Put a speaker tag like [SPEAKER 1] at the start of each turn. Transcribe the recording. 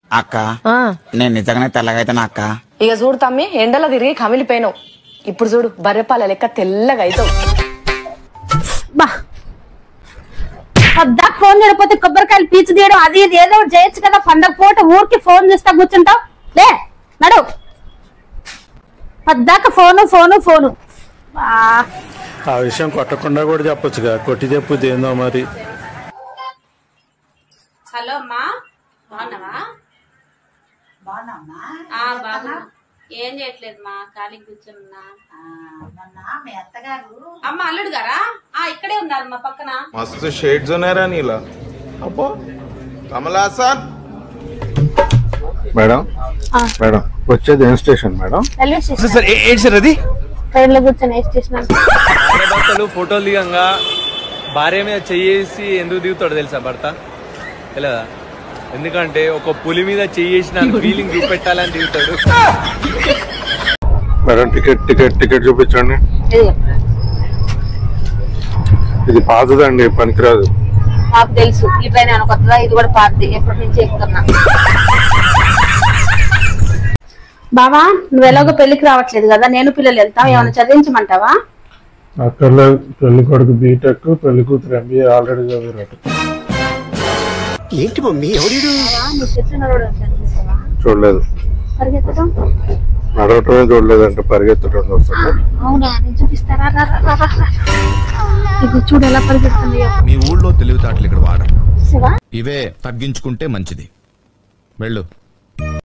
[SPEAKER 1] అక్క నేను నిజంగానే తెల్లగైతాను అక్క
[SPEAKER 2] ఇక చూడు తమ్మి ఎండలో తిరిగి కమిలిపోయినావు ఇప్పుడు చూడు బర్రెపాల లెక్క తెల్లగా అవుతావు
[SPEAKER 3] బా పద్దాకు ఫోన్ చేయకపోతే కొబ్బరికాయలు పీచు తీయడం అది ఇది ఏదో ఒకటి చేయొచ్చు కదా పండగ పూట ఊరికి ఫోన్ చేస్తా కూర్చుంటావు లే నడు పద్దాక ఫోను ఫోను ఫోను బా,
[SPEAKER 4] ఆ విషయం కొట్టకుండా కూడా చెప్పొచ్చుగా కొట్టి చెప్పుద్ది ఏందో మరి
[SPEAKER 3] హలో అమ్మా బాగున్నావా ఆ, బాగున్నా ఏం చేయట్లేదు మా ఖాళీ కూర్చున్నా అమ్మ అల్లుడు గారా ఆ ఇక్కడే ఉన్నారు మా పక్కన
[SPEAKER 5] मस्त शेड्स ఉన్నారా నీలా అబ్బో కమల్ హాసన్
[SPEAKER 4] మేడం మేడం వచ్చేది ఏం station madam
[SPEAKER 3] railway station
[SPEAKER 6] sir ఏంటి సార్ అది
[SPEAKER 3] ట్రైన్ లో కూర్చొని ఏ స్టేషన్ అంటే
[SPEAKER 6] భర్తలు ఫోటోలు దిగంగా భార్య మీద చెయ్యేసి ఎందుకు దిగుతాడు తెలుసా భర్త తెలియదా ఎందుకంటే ఒక పులి మీద చెయ్యేసి ఫీలింగ్ చూపెట్టాలని దిగుతాడు
[SPEAKER 4] మేడం టికెట్ టికెట్ టికెట్ చూపించండి
[SPEAKER 3] ఇదిగో,
[SPEAKER 4] ఇది పాతదండి పనికిరాదు
[SPEAKER 3] నాకు తెలుసు ఈ ట్రైన్ ఏమైనా కొత్తదా ఇది కూడా పాతది ఎప్పటి నుంచి ఎక్కుతున్నా బావా నువ్వు ఎలాగో పెళ్లికి రావట్లేదు కదా నేను పిల్లలు వెళ్తాం ఏమైనా చదివించమంటావా
[SPEAKER 4] అక్కర్లేదు పెళ్లి కొడుకు బీటెక్ పెళ్లి కూతురు ఎంబీఏ ఆల్రెడీ చదివారట
[SPEAKER 7] ఏంటి మమ్మీ ఎవడు
[SPEAKER 3] బావా, నీ చెట్టు నడవడం చూసావా
[SPEAKER 4] చూడలేదు
[SPEAKER 3] పరిగెత్తడం
[SPEAKER 4] నడవటమే చూడలేదంటే పరిగెత్తడం వస్తుంది
[SPEAKER 3] అవునా నేను చూపిస్తారా రా, రా, రా, రా, రా. ఇది చూడు ఎలా పరిగెత్తుంది
[SPEAKER 8] మీ ఊళ్ళో తెలివితేటలు ఇక్కడ వాడరు
[SPEAKER 3] చూసావా
[SPEAKER 8] ఇవే తగ్గించుకుంటే మంచిది వెళ్ళు